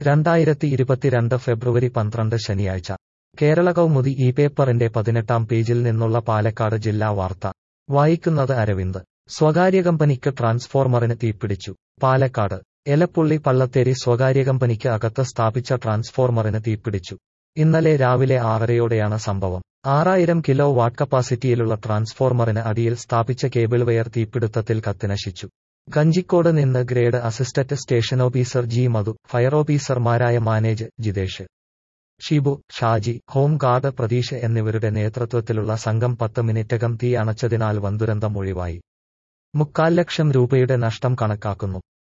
രണ്ടായിരത്തി ഇരുപത്തിരണ്ട് ഫെബ്രുവരി പന്ത്രണ്ട് ശനിയാഴ്ച കേരള കൗമുദി ഈ പേപ്പറിന്റെ പതിനെട്ടാം പേജിൽ നിന്നുള്ള പാലക്കാട് ജില്ലാ വാർത്ത വായിക്കുന്നത് അരവിന്ദ് സ്വകാര്യ കമ്പനിക്ക് ട്രാൻസ്ഫോർമറിന് തീപിടിച്ചു പാലക്കാട് എലപ്പുള്ളി പള്ളത്തേരി സ്വകാര്യ കമ്പനിക്ക് അകത്ത് സ്ഥാപിച്ച ട്രാൻസ്ഫോർമറിന് തീപിടിച്ചു ഇന്നലെ രാവിലെ ആറരയോടെയാണ് സംഭവം ആറായിരം കിലോ വാട്ട് കപ്പാസിറ്റിയിലുള്ള ട്രാൻസ്ഫോർമറിന് അടിയിൽ സ്ഥാപിച്ച കേബിൾ വയർ തീപിടുത്തത്തിൽ കത്തിനശിച്ചു കഞ്ചിക്കോട് നിന്ന് grade assistant station officer G Madhu fire ഓഫീസർമാരായ മാനേജ് ജിതേഷ് ഷിബു ഷാജി ഹോം ഗാർഡ് പ്രതീഷ് എന്നിവരുടെ നേതൃത്വത്തിലുള്ള സംഘം പത്ത് മിനിറ്റകം തീ അണച്ചതിനാൽ വൻദുരന്തം ഒഴിവായി മുക്കാൽ ലക്ഷം രൂപയുടെ നഷ്ടം കണക്കാക്കുന്നു